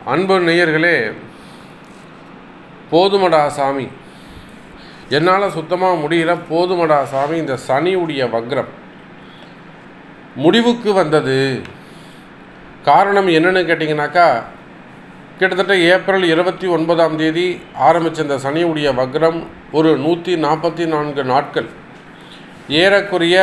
அன்பு நேயர்களே போதுமடா சாமி என்னால் சுத்தமாக முடியல போதுமடா சாமி இந்த சனியுடைய வக்ரம் முடிவுக்கு வந்தது காரணம் என்னன்னு கேட்டிங்கனாக்கா கிட்டத்தட்ட ஏப்ரல் இருபத்தி ஒன்பதாம் தேதி ஆரம்பித்த இந்த சனியுடைய வக்ரம் ஒரு நூற்றி நாற்பத்தி நான்கு நாட்கள் ஏறக்குறைய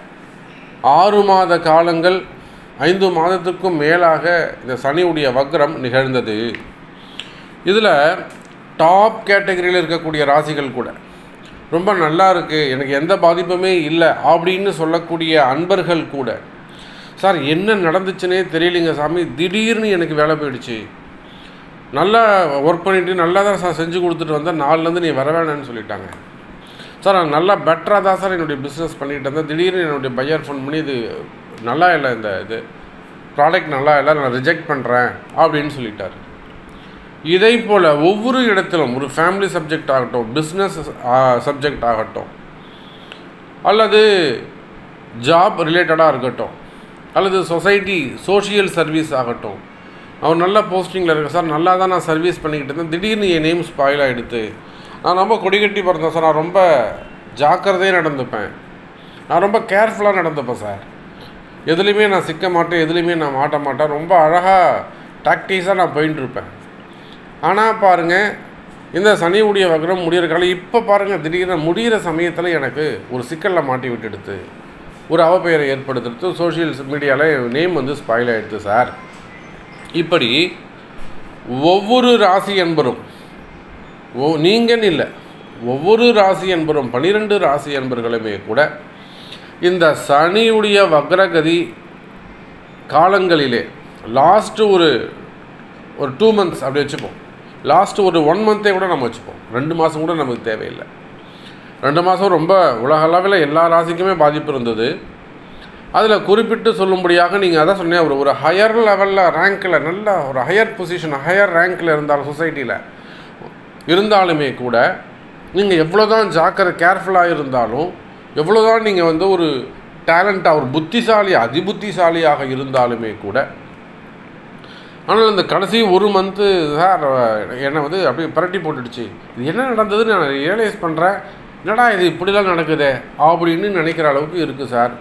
ஆறு மாத காலங்கள் ஐந்து மாதத்துக்கும் மேலாக இந்த சனியுடைய வக்ரம் நிகழ்ந்தது இதில் டாப் கேட்டகரியில் இருக்கக்கூடிய ராசிகள் கூட ரொம்ப நல்லா இருக்குது எனக்கு எந்த பாதிப்புமே இல்லை அப்படின்னு சொல்லக்கூடிய அன்பர்கள் கூட சார் என்ன நடந்துச்சுன்னே தெரியலைங்க சாமி திடீர்னு எனக்கு வேலை போயிடுச்சு நல்லா ஒர்க் பண்ணிட்டு நல்லா தான் சார் செஞ்சு கொடுத்துட்டு வந்தேன் நாலுலேருந்து நீ வர வேணான்னு சொல்லிட்டாங்க சார் நான் நல்லா பெட்டராக தான் சார் என்னுடைய பிஸ்னஸ் பண்ணிகிட்டு இருந்தேன் திடீர்னு என்னுடைய பையர் ஃபோன் பண்ணி இது நல்லா இல்லை இந்த இது ப்ராடக்ட் நல்லா இல்லை நான் ரிஜெக்ட் பண்ணுறேன் அப்படின்னு சொல்லிட்டார் இதை போல் ஒவ்வொரு இடத்திலும் ஒரு ஃபேமிலி சப்ஜெக்ட் ஆகட்டும் பிஸ்னஸ் சப்ஜெக்ட் ஆகட்டும் அல்லது ஜாப் ரிலேட்டடாக இருக்கட்டும் அல்லது சொசைட்டி சோஷியல் சர்வீஸ் ஆகட்டும் அவர் நல்ல போஸ்டிங்கில் இருக்க சார் நல்லா தான் நான் சர்வீஸ் பண்ணிக்கிட்டு இருந்தேன் திடீர்னு என் நேம் ஸ்பாயில் ஆகிடுது நான் ரொம்ப கொடிகட்டி பிறந்தேன் சார் நான் ரொம்ப ஜாக்கிரதையாக நடந்துப்பேன் நான் ரொம்ப கேர்ஃபுல்லாக நடந்துப்பேன் சார் எதுலேயுமே நான் சிக்க மாட்டேன் எதுலேயுமே நான் மாட்ட மாட்டேன் ரொம்ப அழகாக டாக்டிஸாக நான் போயின்னு இருப்பேன் ஆனால் பாருங்கள் இந்த சனியுடைய வக்ரம் முடிகிற காலம் இப்போ பாருங்கள் திடீர்னு முடிகிற சமயத்தில் எனக்கு ஒரு சிக்கலில் மாட்டி விட்டுடுது ஒரு அவப்பெயரை ஏற்படுத்துறது சோஷியல் மீடியாவில் நேம் வந்து ஸ்பாயில் ஆகிடுது சார் இப்படி ஒவ்வொரு ராசி என்பரும் ஓ நீங்கள் இல்லை ஒவ்வொரு ராசி என்பரும் பனிரெண்டு ராசி என்பர்களுமே கூட இந்த சனியுடைய வக்ரகதி காலங்களிலே லாஸ்ட்டு ஒரு ஒரு டூ மந்த்ஸ் அப்படி வச்சுப்போம் லாஸ்ட்டு ஒரு ஒன் மந்த்தே கூட நம்ம வச்சுப்போம் ரெண்டு மாதம் கூட நமக்கு தேவையில்லை ரெண்டு மாதம் ரொம்ப உலக அளவில் எல்லா ராசிக்குமே பாதிப்பு இருந்தது அதில் குறிப்பிட்டு சொல்லும்படியாக நீங்கள் அதான் சொன்னேன் ஒரு ஒரு ஹையர் லெவலில் ரேங்க்கில் நல்ல ஒரு ஹையர் பொசிஷன் ஹையர் ரேங்க்கில் இருந்தாலும் சொசைட்டியில் இருந்தாலுமே கூட நீங்கள் எவ்வளோ தான் ஜாக்கிர கேர்ஃபுல்லாக இருந்தாலும் எவ்வளோ தான் நீங்கள் வந்து ஒரு டேலண்ட்டாக ஒரு புத்திசாலி அதிபுத்திசாலியாக இருந்தாலுமே கூட ஆனால் இந்த கடைசி ஒரு மந்த்து சார் என்னை வந்து அப்படியே புரட்டி போட்டுடுச்சு இது என்ன நடந்ததுன்னு நான் ரியலைஸ் பண்ணுறேன் என்னடா இது இப்படிலாம் நடக்குதே அப்படின்னு நினைக்கிற அளவுக்கு இருக்குது சார்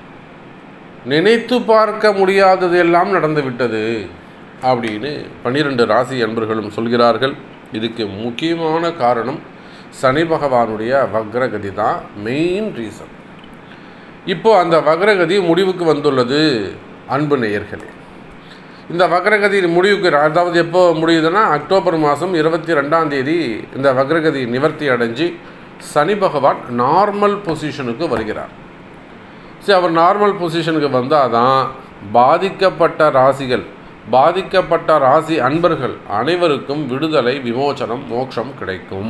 நினைத்து பார்க்க முடியாதது எல்லாம் நடந்து விட்டது அப்படின்னு பன்னிரெண்டு ராசி அன்பர்களும் சொல்கிறார்கள் இதுக்கு முக்கியமான காரணம் சனி பகவானுடைய வக்ரகதி தான் மெயின் ரீசன் இப்போ அந்த வக்ரகதி முடிவுக்கு வந்துள்ளது அன்பு நேயர்களே இந்த வக்ரகதி முடிவுக்கு அதாவது எப்போ முடியுதுன்னா அக்டோபர் மாதம் இருபத்தி ரெண்டாம் தேதி இந்த வக்ரகதி நிவர்த்தி அடைஞ்சு சனி பகவான் நார்மல் பொசிஷனுக்கு வருகிறார் சரி அவர் நார்மல் பொசிஷனுக்கு வந்தால் தான் பாதிக்கப்பட்ட ராசிகள் பாதிக்கப்பட்ட ராசி அன்பர்கள் அனைவருக்கும் விடுதலை விமோச்சனம் மோட்சம் கிடைக்கும்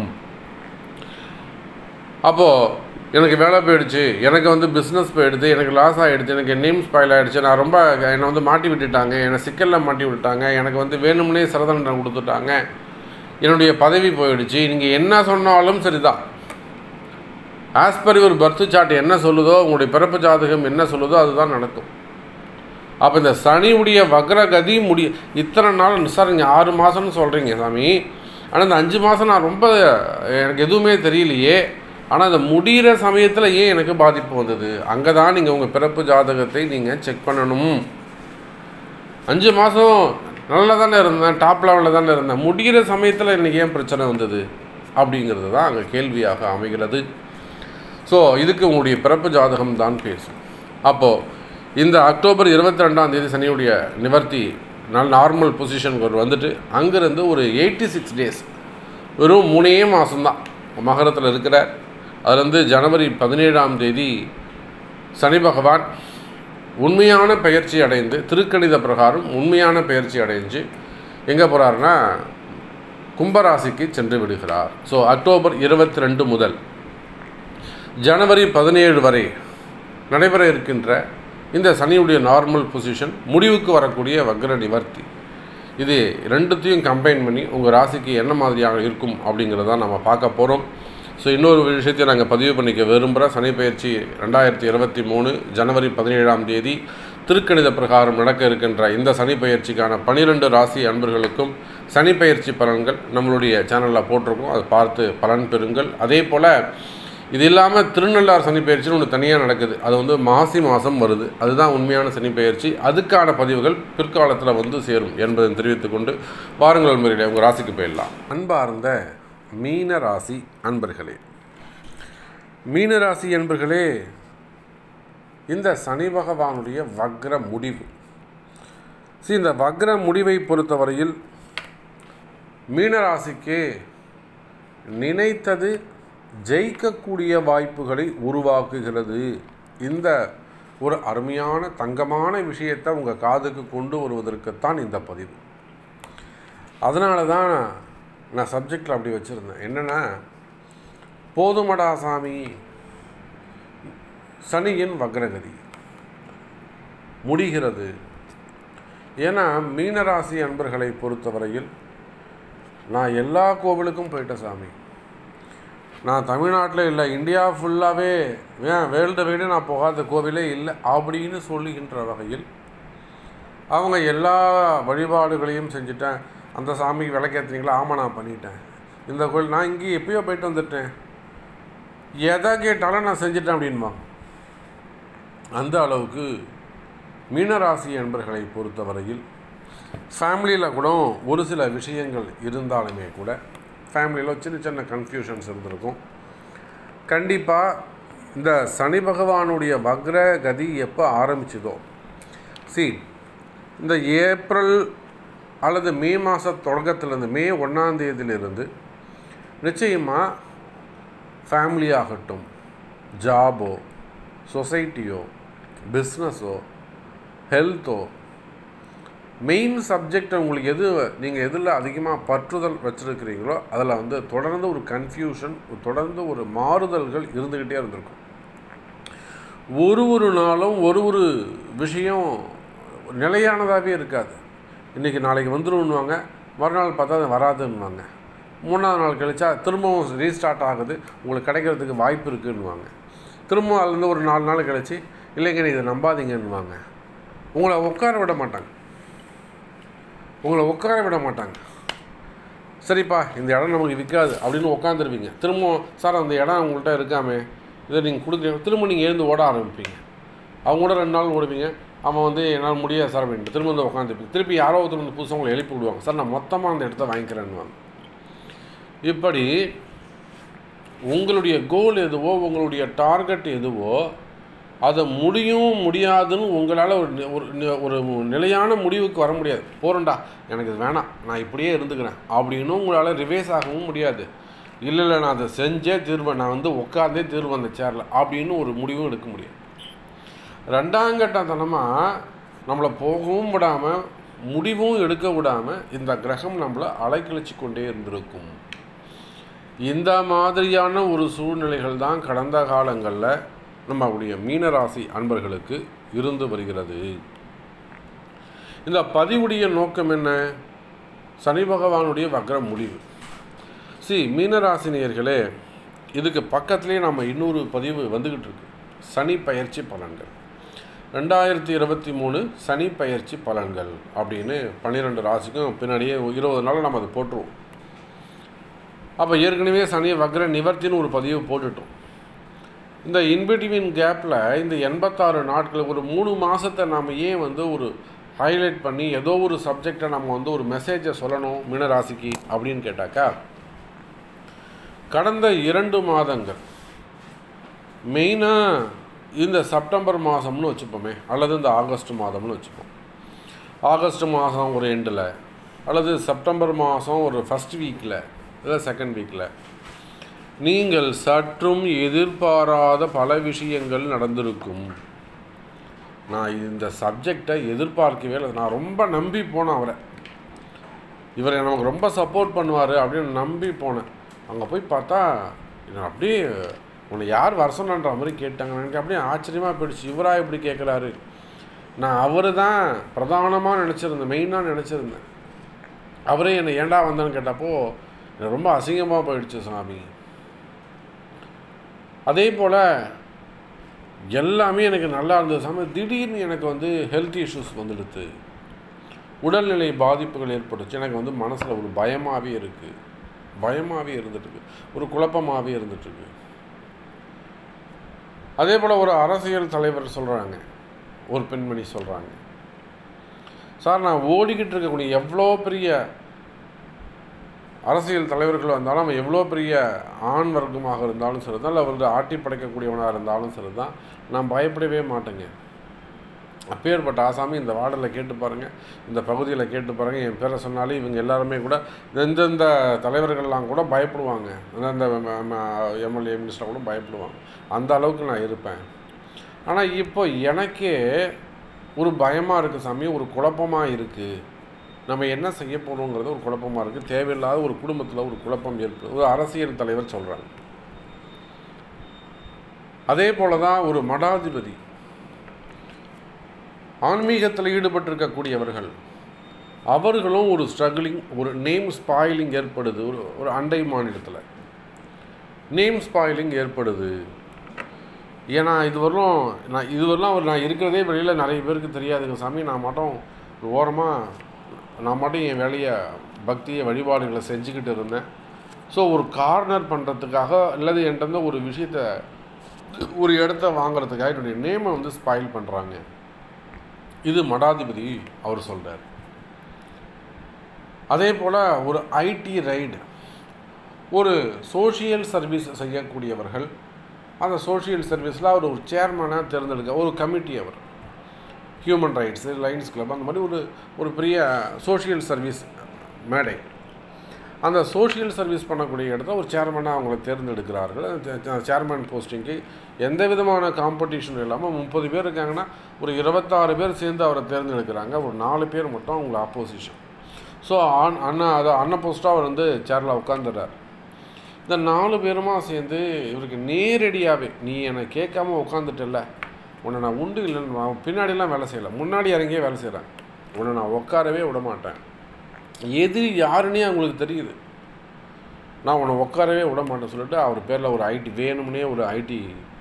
அப்போது எனக்கு வேலை போயிடுச்சு எனக்கு வந்து பிஸ்னஸ் போயிடுது எனக்கு லாஸ் ஆகிடுச்சு எனக்கு நேம் ஸ்பாயில் ஆகிடுச்சு நான் ரொம்ப என்னை வந்து மாட்டி விட்டுட்டாங்க என்னை சிக்கலில் மாட்டி விட்டுட்டாங்க எனக்கு வந்து வேணும்னே சிறதண்டனை கொடுத்துட்டாங்க என்னுடைய பதவி போயிடுச்சு நீங்கள் என்ன சொன்னாலும் சரிதான் as per your birth chart என்ன சொல்லுதோ உங்களுடைய பிறப்பு ஜாதகம் என்ன சொல்லுதோ அதுதான் நடக்கும் அப்போ இந்த சனியுடைய வக்ரகதி முடி இத்தனை நாள் சார் நீங்கள் ஆறு மாதம்னு சொல்கிறீங்க சாமி ஆனால் இந்த அஞ்சு மாதம் நான் ரொம்ப எனக்கு எதுவுமே தெரியலையே ஆனால் அந்த முடிகிற சமயத்தில் ஏன் எனக்கு பாதிப்பு வந்தது அங்கே தான் நீங்கள் உங்கள் பிறப்பு ஜாதகத்தை நீங்கள் செக் பண்ணணும் அஞ்சு மாதம் நல்லா தானே இருந்தேன் டாப் லெவலில் தானே இருந்தேன் முடிகிற சமயத்தில் எனக்கு ஏன் பிரச்சனை வந்தது அப்படிங்கிறது தான் அங்கே கேள்வியாக அமைகிறது ஸோ இதுக்கு உங்களுடைய பிறப்பு ஜாதகம் தான் பேசும் அப்போது இந்த அக்டோபர் இருபத்தி ரெண்டாம் தேதி சனியுடைய நிவர்த்தி நல்ல நார்மல் பொசிஷனுக்கு வந்துட்டு அங்கேருந்து ஒரு எயிட்டி சிக்ஸ் டேஸ் வெறும் மூணே மாதம்தான் மகரத்தில் இருக்கிற அதுலேருந்து ஜனவரி பதினேழாம் தேதி சனி பகவான் உண்மையான பயிற்சி அடைந்து திருக்கணித பிரகாரம் உண்மையான பயிற்சி அடைஞ்சு எங்கே போகிறாருன்னா கும்பராசிக்கு சென்று விடுகிறார் ஸோ அக்டோபர் இருபத்தி ரெண்டு முதல் ஜனவரி பதினேழு வரை நடைபெற இருக்கின்ற இந்த சனியுடைய நார்மல் பொசிஷன் முடிவுக்கு வரக்கூடிய வக்ர நிவர்த்தி இது ரெண்டுத்தையும் கம்பைன் பண்ணி உங்கள் ராசிக்கு என்ன மாதிரியாக இருக்கும் அப்படிங்கிறத நம்ம பார்க்க போகிறோம் ஸோ இன்னொரு விஷயத்தை நாங்கள் பதிவு பண்ணிக்க விரும்புகிற சனி பயிற்சி ரெண்டாயிரத்தி இருபத்தி மூணு ஜனவரி பதினேழாம் தேதி திருக்கணித பிரகாரம் நடக்க இருக்கின்ற இந்த சனி பயிற்சிக்கான பனிரெண்டு ராசி அன்பர்களுக்கும் சனி பயிற்சி பலன்கள் நம்மளுடைய சேனலில் போட்டிருக்கோம் அதை பார்த்து பலன் பெறுங்கள் அதே போல் இது இல்லாமல் திருநள்ளார் சனி பயிற்சின்னு ஒன்று தனியாக நடக்குது அது வந்து மாசி மாதம் வருது அதுதான் உண்மையான சனி பயிற்சி அதுக்கான பதிவுகள் பிற்காலத்தில் வந்து சேரும் என்பதை தெரிவித்துக்கொண்டு வாருங்கள் முறையில் உங்கள் ராசிக்கு போயிடலாம் அன்பார்ந்த மீன ராசி அன்பர்களே மீனராசி என்பர்களே இந்த சனி பகவானுடைய வக்ர முடிவு சரி இந்த வக்ர முடிவை பொறுத்தவரையில் மீனராசிக்கு நினைத்தது ஜெயிக்கக்கூடிய வாய்ப்புகளை உருவாக்குகிறது இந்த ஒரு அருமையான தங்கமான விஷயத்தை உங்கள் காதுக்கு கொண்டு வருவதற்குத்தான் இந்த பதிவு அதனால தான் நான் சப்ஜெக்டில் அப்படி வச்சுருந்தேன் என்னென்னா போதுமடா சாமி சனியின் வக்ரகதி முடிகிறது ஏன்னா மீனராசி அன்பர்களை பொறுத்தவரையில் நான் எல்லா கோவிலுக்கும் போயிட்டேன் சாமி நான் தமிழ்நாட்டில் இல்லை இந்தியா ஃபுல்லாகவே ஏன் வேர்ல்டு வைடு நான் போகாத கோவிலே இல்லை அப்படின்னு சொல்லுகின்ற வகையில் அவங்க எல்லா வழிபாடுகளையும் செஞ்சுட்டேன் அந்த சாமிக்கு விளக்கேற்றுறீங்களா ஆமாம் நான் பண்ணிட்டேன் இந்த கோயில் நான் இங்கே எப்பயோ போயிட்டு வந்துட்டேன் எதை கேட்டாலும் நான் செஞ்சுட்டேன் அப்படின்மா அந்த அளவுக்கு மீனராசி என்பர்களை பொறுத்தவரையில் ஃபேமிலியில் கூட ஒரு சில விஷயங்கள் இருந்தாலுமே கூட ஃபேமிலியில் சின்ன சின்ன கன்ஃபியூஷன்ஸ் இருந்திருக்கும் கண்டிப்பாக இந்த சனி பகவானுடைய வக்ர கதி எப்போ ஆரம்பிச்சதோ சி இந்த ஏப்ரல் அல்லது மே மாத தொடக்கத்திலேருந்து மே ஒன்றாம் தேதியிலிருந்து நிச்சயமாக ஃபேமிலி ஆகட்டும் ஜாபோ சொசைட்டியோ பிஸ்னஸோ ஹெல்த்தோ மெயின் சப்ஜெக்ட் உங்களுக்கு எது நீங்கள் எதில் அதிகமாக பற்றுதல் வச்சுருக்கிறீங்களோ அதில் வந்து தொடர்ந்து ஒரு கன்ஃபியூஷன் தொடர்ந்து ஒரு மாறுதல்கள் இருந்துக்கிட்டே இருந்திருக்கும் ஒரு ஒரு நாளும் ஒரு ஒரு விஷயம் நிலையானதாகவே இருக்காது இன்றைக்கி நாளைக்கு வந்துருன்னுவாங்க மறுநாள் பார்த்தா அது வராதுன்னுவாங்க மூணாவது நாள் கழிச்சா திரும்பவும் ரீஸ்டார்ட் ஆகுது உங்களுக்கு கிடைக்கிறதுக்கு வாய்ப்பு இருக்குன்னுவாங்க திரும்பவும் அதுலேருந்து ஒரு நாலு நாள் கழிச்சு இல்லைங்க நீ இதை நம்பாதீங்கன்னுவாங்க உங்களை உட்கார விட மாட்டாங்க உங்களை உட்கார விட மாட்டாங்க சரிப்பா இந்த இடம் நமக்கு விற்காது அப்படின்னு உட்காந்துருப்பீங்க திரும்பவும் சார் அந்த இடம் உங்கள்கிட்ட இருக்காமே இதை நீங்கள் கொடுக்குறீங்க திரும்ப நீங்கள் எழுந்து ஓட ஆரம்பிப்பீங்க அவங்க கூட ரெண்டு நாள் ஓடுவீங்க அவன் வந்து என்னால் முடியாது சார் அப்படின்ட்டு திரும்ப வந்து உட்காந்துருப்பீங்க திருப்பி யாரோ ஒருத்தர் வந்து புதுசாக உங்களை எழுப்பி விடுவாங்க சார் நான் மொத்தமாக அந்த இடத்த வாங்கிக்கிறேன்னுவாங்க இப்படி உங்களுடைய கோல் எதுவோ உங்களுடைய டார்கெட் எதுவோ அதை முடியும் முடியாதுன்னு உங்களால் ஒரு நி- ஒரு நி- ஒரு நிலையான முடிவுக்கு வர முடியாது போகிறேன்டா எனக்கு இது வேணாம் நான் இப்படியே இருந்துக்கிறேன் அப்படின்னு உங்களால் ரிவேஸ் ஆகவும் முடியாது இல்லை இல்லை நான் அதை செஞ்சே தீர்வேன் நான் வந்து உட்காந்தே தீர்வேன் அந்த சேரில் அப்படின்னு ஒரு முடிவும் எடுக்க முடியாது ரெண்டாங்கட்டத்தனமாக நம்மளை போகவும் விடாமல் முடிவும் எடுக்க விடாமல் இந்த கிரகம் நம்மளை அலைக்கழிச்சு கொண்டே இருந்திருக்கும் இந்த மாதிரியான ஒரு சூழ்நிலைகள் தான் கடந்த காலங்களில் நம்மளுடைய மீனராசி அன்பர்களுக்கு இருந்து வருகிறது இந்த பதிவுடைய நோக்கம் என்ன சனி பகவானுடைய வக்ர முடிவு சி மீனராசினியர்களே இதுக்கு பக்கத்துலேயே நம்ம இன்னொரு பதிவு வந்துக்கிட்டு இருக்கு சனி பயிற்சி பலன்கள் ரெண்டாயிரத்தி இருபத்தி மூணு சனி பயிற்சி பலன்கள் அப்படின்னு பன்னிரெண்டு ராசிக்கும் பின்னாடியே இருபது நாள் நம்ம அதை போட்டுருவோம் அப்போ ஏற்கனவே சனி வக்ர நிவர்த்தின்னு ஒரு பதிவு போட்டுட்டோம் இந்த இன்பிட்வீன் கேப்பில் இந்த எண்பத்தாறு நாட்கள் ஒரு மூணு மாதத்தை நாம் ஏன் வந்து ஒரு ஹைலைட் பண்ணி ஏதோ ஒரு சப்ஜெக்டை நம்ம வந்து ஒரு மெசேஜை சொல்லணும் மீனராசிக்கு அப்படின்னு கேட்டாக்கா கடந்த இரண்டு மாதங்கள் மெயினாக இந்த செப்டம்பர் மாதம்னு வச்சுப்போமே அல்லது இந்த ஆகஸ்ட் மாதம்னு வச்சுப்போம் ஆகஸ்ட் மாதம் ஒரு எண்டில் அல்லது செப்டம்பர் மாதம் ஒரு ஃபஸ்ட் வீக்கில் இல்லை செகண்ட் வீக்கில் நீங்கள் சற்றும் எதிர்பாராத பல விஷயங்கள் நடந்திருக்கும் நான் இந்த சப்ஜெக்டை எதிர்பார்க்கவே இல்லை நான் ரொம்ப நம்பி போனேன் அவரை இவர் நமக்கு ரொம்ப சப்போர்ட் பண்ணுவார் அப்படின்னு நம்பி போனேன் அங்கே போய் பார்த்தா நான் அப்படியே உன்னை யார் வர சொன்னான்ற மாதிரி கேட்டாங்க எனக்கு அப்படியே ஆச்சரியமாக போயிடுச்சு இவராக இப்படி கேட்குறாரு நான் அவர் தான் பிரதானமாக நினச்சிருந்தேன் மெயினாக நினச்சிருந்தேன் அவரே என்னை ஏன்டா வந்தேன்னு கேட்டப்போ எனக்கு ரொம்ப அசிங்கமாக போயிடுச்சு சாமி அதே போல் எல்லாமே எனக்கு நல்லா இருந்தது சாமி திடீர்னு எனக்கு வந்து ஹெல்த் இஷ்யூஸ் வந்துடுது உடல்நிலை பாதிப்புகள் ஏற்பட்டுச்சு எனக்கு வந்து மனசில் ஒரு பயமாகவே இருக்குது பயமாகவே இருந்துட்டுருக்கு ஒரு குழப்பமாகவே இருந்துட்டுருக்கு அதே போல் ஒரு அரசியல் தலைவர் சொல்கிறாங்க ஒரு பெண்மணி சொல்கிறாங்க சார் நான் ஓடிக்கிட்டு இருக்கக்கூடிய எவ்வளோ பெரிய அரசியல் தலைவர்கள் வந்தாலும் அவன் எவ்வளோ பெரிய ஆண் வர்க்கமாக இருந்தாலும் சரி தான் இல்லை அவர் ஆட்டி படைக்கக்கூடியவனாக இருந்தாலும் சரி தான் நான் பயப்படவே மாட்டேங்க அப்பேற்பட்ட ஆசாமி இந்த வார்டில் கேட்டு பாருங்கள் இந்த பகுதியில் கேட்டு பாருங்கள் என் பேரை சொன்னாலே இவங்க எல்லாருமே கூட எந்தெந்த தலைவர்கள்லாம் கூட பயப்படுவாங்க அந்தந்த எம்எல்ஏ மினிஸ்டர் கூட பயப்படுவாங்க அந்த அளவுக்கு நான் இருப்பேன் ஆனால் இப்போ எனக்கே ஒரு பயமாக இருக்குது சாமி ஒரு குழப்பமாக இருக்குது நம்ம என்ன செய்ய போகிறோங்கிறது ஒரு குழப்பமாக இருக்குது தேவையில்லாத ஒரு குடும்பத்தில் ஒரு குழப்பம் ஏற்படுது ஒரு அரசியல் தலைவர் சொல்கிறாங்க அதே போல தான் ஒரு மடாதிபதி ஆன்மீகத்தில் ஈடுபட்டிருக்கக்கூடியவர்கள் அவர்களும் ஒரு ஸ்ட்ரகிளிங் ஒரு நேம் ஸ்பாயிலிங் ஏற்படுது ஒரு ஒரு அண்டை மாநிலத்தில் நேம் ஸ்பாயிலிங் ஏற்படுது ஏன்னா இதுவரையும் நான் இதுவரையும் அவர் நான் இருக்கிறதே வெளியில் நிறைய பேருக்கு தெரியாதுங்க சாமி நான் மட்டும் ஒரு ஓரமாக நான் மட்டும் என் வேலையை பக்தியை வழிபாடுகளை செஞ்சுக்கிட்டு இருந்தேன் ஸோ ஒரு கார்னர் பண்ணுறதுக்காக அல்லது என்கிட்ட ஒரு விஷயத்த ஒரு இடத்த வாங்குறதுக்காக என்னுடைய நேமை வந்து ஸ்பாயில் பண்ணுறாங்க இது மடாதிபதி அவர் சொல்கிறார் அதே போல் ஒரு ஐடி ரைடு ஒரு சோஷியல் சர்வீஸ் செய்யக்கூடியவர்கள் அந்த சோஷியல் சர்வீஸில் அவர் ஒரு சேர்மனாக தேர்ந்தெடுக்க ஒரு கமிட்டி அவர் ஹியூமன் ரைட்ஸு லைன்ஸ் கிளப் அந்த மாதிரி ஒரு ஒரு பெரிய சோஷியல் சர்வீஸ் மேடை அந்த சோஷியல் சர்வீஸ் பண்ணக்கூடிய இடத்த ஒரு சேர்மனாக அவங்கள தேர்ந்தெடுக்கிறார்கள் அந்த சேர்மன் போஸ்டிங்க்கு எந்த விதமான காம்படிஷன் இல்லாமல் முப்பது பேர் இருக்காங்கன்னா ஒரு இருபத்தாறு பேர் சேர்ந்து அவரை தேர்ந்தெடுக்கிறாங்க ஒரு நாலு பேர் மட்டும் அவங்கள ஆப்போசிஷன் ஸோ அன் அண்ணா அதை அண்ணன் போஸ்ட்டாக அவர் வந்து சேரில் உட்காந்துடுறார் இந்த நாலு பேருமா சேர்ந்து இவருக்கு நேரடியாகவே நீ என்னை கேட்காம உட்காந்துட்டல உன்னை நான் உண்டு இல்லைன்னு நான் பின்னாடிலாம் வேலை செய்யலை முன்னாடி இறங்கியே வேலை செய்கிறேன் உன்னை நான் உட்காரவே விட மாட்டேன் எதிரி யாருன்னே அவங்களுக்கு தெரியுது நான் உன்னை உட்காரவே விட மாட்டேன்னு சொல்லிட்டு அவர் பேரில் ஒரு ஐடி வேணும்னே ஒரு ஐடி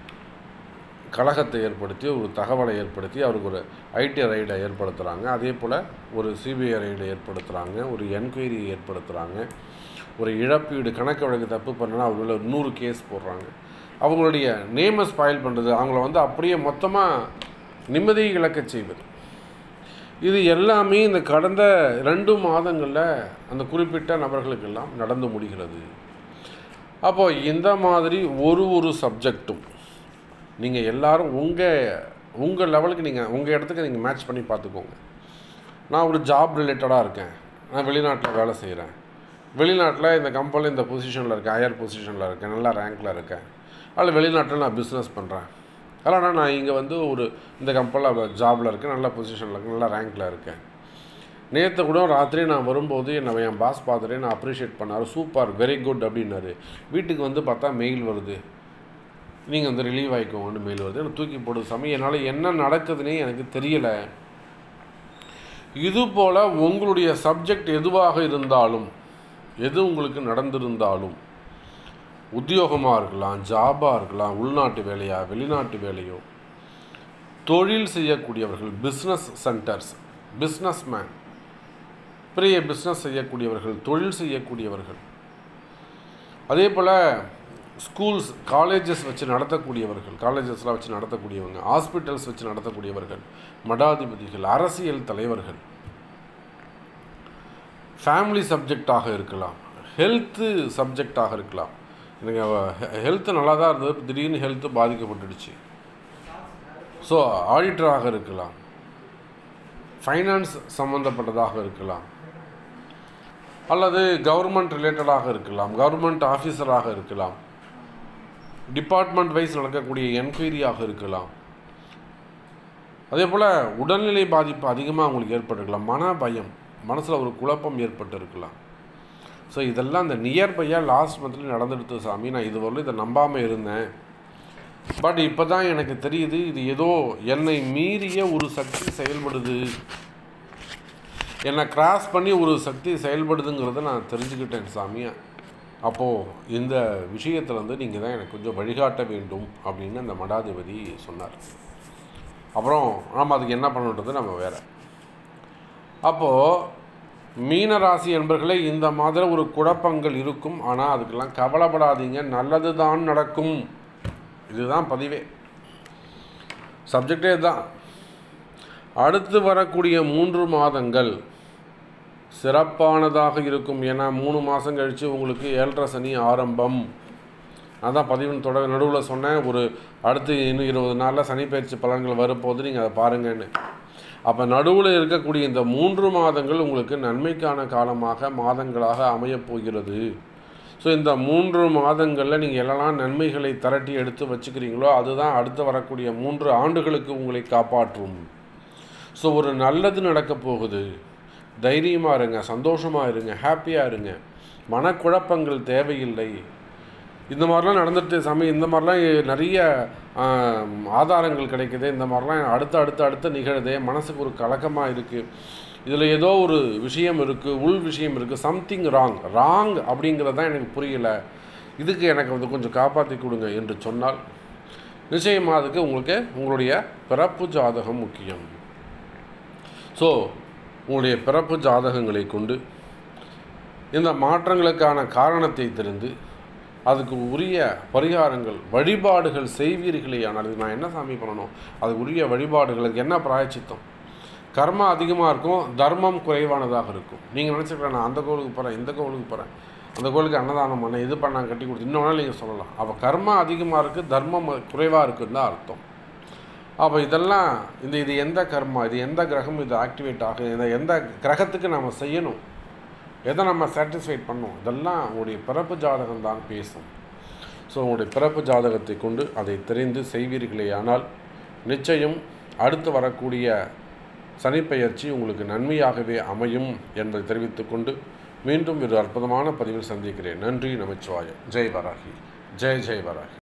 கழகத்தை ஏற்படுத்தி ஒரு தகவலை ஏற்படுத்தி அவருக்கு ஒரு ஐடி ரைடை ஏற்படுத்துகிறாங்க அதே போல் ஒரு சிபிஐ ரைடை ஏற்படுத்துகிறாங்க ஒரு என்கொயரி ஏற்படுத்துகிறாங்க ஒரு இழப்பீடு கணக்கு வழக்கு தப்பு பண்ணனா அவங்கள நூறு கேஸ் போடுறாங்க அவங்களுடைய நேமை ஸ்பாயில் பண்ணுறது அவங்கள வந்து அப்படியே மொத்தமாக நிம்மதியை இழக்கச் செய்வது இது எல்லாமே இந்த கடந்த ரெண்டு மாதங்களில் அந்த குறிப்பிட்ட நபர்களுக்கெல்லாம் நடந்து முடிகிறது அப்போ இந்த மாதிரி ஒரு ஒரு சப்ஜெக்டும் நீங்கள் எல்லாரும் உங்கள் உங்கள் லெவலுக்கு நீங்கள் உங்கள் இடத்துக்கு நீங்கள் மேட்ச் பண்ணி பார்த்துக்கோங்க நான் ஒரு ஜாப் ரிலேட்டடாக இருக்கேன் நான் வெளிநாட்டில் வேலை செய்கிறேன் வெளிநாட்டில் இந்த கம்பெனியில் இந்த பொசிஷனில் இருக்கேன் ஹையர் பொசிஷனில் இருக்கேன் நல்லா ரேங்க்கில் இருக்கேன் அதில் வெளிநாட்டில் நான் பிஸ்னஸ் பண்ணுறேன் அதனால் நான் இங்கே வந்து ஒரு இந்த கம்பெனியில் ஜாபில் இருக்கேன் நல்ல பொசிஷனில் இருக்கேன் நல்லா ரேங்க்கில் இருக்கேன் நேற்று கூட ராத்திரி நான் வரும்போது என்னை என் பாஸ் பார்த்துட்டு நான் அப்ரிஷியேட் பண்ணார் சூப்பர் வெரி குட் அப்படின்னாரு வீட்டுக்கு வந்து பார்த்தா மெயில் வருது நீங்கள் வந்து ரிலீவ் ஆகிக்கோங்கன்னு மெயில் வருது எனக்கு தூக்கி போடுது சமயம் என்னால் என்ன நடக்குதுன்னே எனக்கு தெரியலை இது போல் உங்களுடைய சப்ஜெக்ட் எதுவாக இருந்தாலும் எது உங்களுக்கு நடந்திருந்தாலும் உத்தியோகமாக இருக்கலாம் ஜாபாக இருக்கலாம் உள்நாட்டு வேலையா வெளிநாட்டு வேலையோ தொழில் செய்யக்கூடியவர்கள் பிஸ்னஸ் சென்டர்ஸ் பிஸ்னஸ் மேன் பெரிய பிஸ்னஸ் செய்யக்கூடியவர்கள் தொழில் செய்யக்கூடியவர்கள் அதே போல் ஸ்கூல்ஸ் காலேஜஸ் வச்சு நடத்தக்கூடியவர்கள் காலேஜஸ்லாம் வச்சு நடத்தக்கூடியவங்க ஹாஸ்பிட்டல்ஸ் வச்சு நடத்தக்கூடியவர்கள் மடாதிபதிகள் அரசியல் தலைவர்கள் ஃபேமிலி சப்ஜெக்டாக இருக்கலாம் ஹெல்த்து சப்ஜெக்டாக இருக்கலாம் எனக்கு ஹெல்த்து நல்லா தான் இருந்தது திடீர்னு ஹெல்த்து பாதிக்கப்பட்டுடுச்சு ஸோ ஆடிட்டராக இருக்கலாம் ஃபைனான்ஸ் சம்மந்தப்பட்டதாக இருக்கலாம் அல்லது கவர்மெண்ட் ரிலேட்டடாக இருக்கலாம் கவர்மெண்ட் ஆஃபீஸராக இருக்கலாம் டிபார்ட்மெண்ட் வைஸ் நடக்கக்கூடிய என்கொயரியாக இருக்கலாம் அதே போல் உடல்நிலை பாதிப்பு அதிகமாக அவங்களுக்கு ஏற்பட்டிருக்கலாம் மன பயம் மனசில் ஒரு குழப்பம் ஏற்பட்டிருக்கலாம் ஸோ இதெல்லாம் இந்த நியர்பையாக லாஸ்ட் மந்தில் நடந்துடுத்து சாமி நான் இதுவரையிலும் இதை நம்பாமல் இருந்தேன் பட் இப்போ தான் எனக்கு தெரியுது இது ஏதோ என்னை மீறிய ஒரு சக்தி செயல்படுது என்னை கிராஸ் பண்ணி ஒரு சக்தி செயல்படுதுங்கிறத நான் தெரிஞ்சுக்கிட்டேன் சாமி அப்போது இந்த விஷயத்தில் வந்து நீங்கள் தான் எனக்கு கொஞ்சம் வழிகாட்ட வேண்டும் அப்படின்னு அந்த மடாதிபதி சொன்னார் அப்புறம் நம்ம அதுக்கு என்ன பண்ணுன்றது நம்ம வேற அப்போது மீனராசி என்பர்களே இந்த மாதிரி ஒரு குழப்பங்கள் இருக்கும் ஆனால் அதுக்கெல்லாம் கவலைப்படாதீங்க நல்லது தான் நடக்கும் இதுதான் பதிவே சப்ஜெக்டே தான் அடுத்து வரக்கூடிய மூன்று மாதங்கள் சிறப்பானதாக இருக்கும் ஏன்னா மூணு மாதம் கழித்து உங்களுக்கு ஏழரை சனி ஆரம்பம் அதான் பதிவின் தொடர் நடுவில் சொன்னேன் ஒரு அடுத்து இன்னும் இருபது நாளில் சனி பயிற்சி பலன்கள் வரப்போது நீங்கள் அதை பாருங்கன்னு அப்போ நடுவில் இருக்கக்கூடிய இந்த மூன்று மாதங்கள் உங்களுக்கு நன்மைக்கான காலமாக மாதங்களாக அமையப் போகிறது ஸோ இந்த மூன்று மாதங்களில் நீங்கள் எல்லாம் நன்மைகளை திரட்டி எடுத்து வச்சுக்கிறீங்களோ அதுதான் அடுத்து வரக்கூடிய மூன்று ஆண்டுகளுக்கு உங்களை காப்பாற்றும் ஸோ ஒரு நல்லது நடக்க போகுது தைரியமாக இருங்க சந்தோஷமாக இருங்க ஹாப்பியாக இருங்க மனக்குழப்பங்கள் தேவையில்லை இந்த மாதிரிலாம் நடந்துட்டு சமயம் இந்த மாதிரிலாம் நிறைய ஆம், ஆதாரங்கள் கிடைக்குது இந்த மாதிரிலாம் அடுத்து அடுத்து அடுத்து நிகழுதே மனசுக்கு ஒரு கலக்கமாக இருக்குது இதில் ஏதோ ஒரு விஷயம் இருக்குது உள் விஷயம் இருக்குது சம்திங் ராங் ராங் அப்படிங்கிறது தான் எனக்கு புரியல இதுக்கு எனக்கு வந்து கொஞ்சம் காப்பாற்றி கொடுங்க என்று சொன்னால் நிச்சயமாக அதுக்கு உங்களுக்கு உங்களுடைய பிறப்பு ஜாதகம் முக்கியம் ஸோ உங்களுடைய பிறப்பு ஜாதகங்களை கொண்டு இந்த மாற்றங்களுக்கான காரணத்தை தெரிந்து அதுக்கு உரிய பரிகாரங்கள் வழிபாடுகள் செய்வீர்களே ஆனால் இது நான் என்ன சாமி பண்ணணும் அதுக்கு உரிய வழிபாடுகளுக்கு என்ன பிராயச்சித்தம் கர்மா அதிகமாக இருக்கும் தர்மம் குறைவானதாக இருக்கும் நீங்கள் நினச்சிக்கலாம் நான் அந்த கோவிலுக்கு போகிறேன் இந்த கோவிலுக்கு போகிறேன் அந்த கோவிலுக்கு அன்னதானம் பண்ண இது பண்ண கட்டி கொடுத்து இன்னொன்று நீங்கள் சொல்லலாம் அப்போ கர்மா அதிகமாக இருக்குது தர்மம் குறைவாக இருக்குன்னு தான் அர்த்தம் அப்போ இதெல்லாம் இந்த இது எந்த கர்மா இது எந்த கிரகம் இது ஆக்டிவேட் ஆகும் இதை எந்த கிரகத்துக்கு நம்ம செய்யணும் எதை நம்ம சாட்டிஸ்ஃபைட் பண்ணணும் இதெல்லாம் உங்களுடைய பிறப்பு ஜாதகம் தான் பேசும் ஸோ உங்களுடைய பிறப்பு ஜாதகத்தை கொண்டு அதை தெரிந்து செய்வீர்களே ஆனால் நிச்சயம் அடுத்து வரக்கூடிய சனிப்பெயர்ச்சி உங்களுக்கு நன்மையாகவே அமையும் என்பதை தெரிவித்துக்கொண்டு மீண்டும் ஒரு அற்புதமான பதிவில் சந்திக்கிறேன் நன்றி நமச்சிவாயம் ஜெய் வராகி ஜெய் ஜெய் வராகி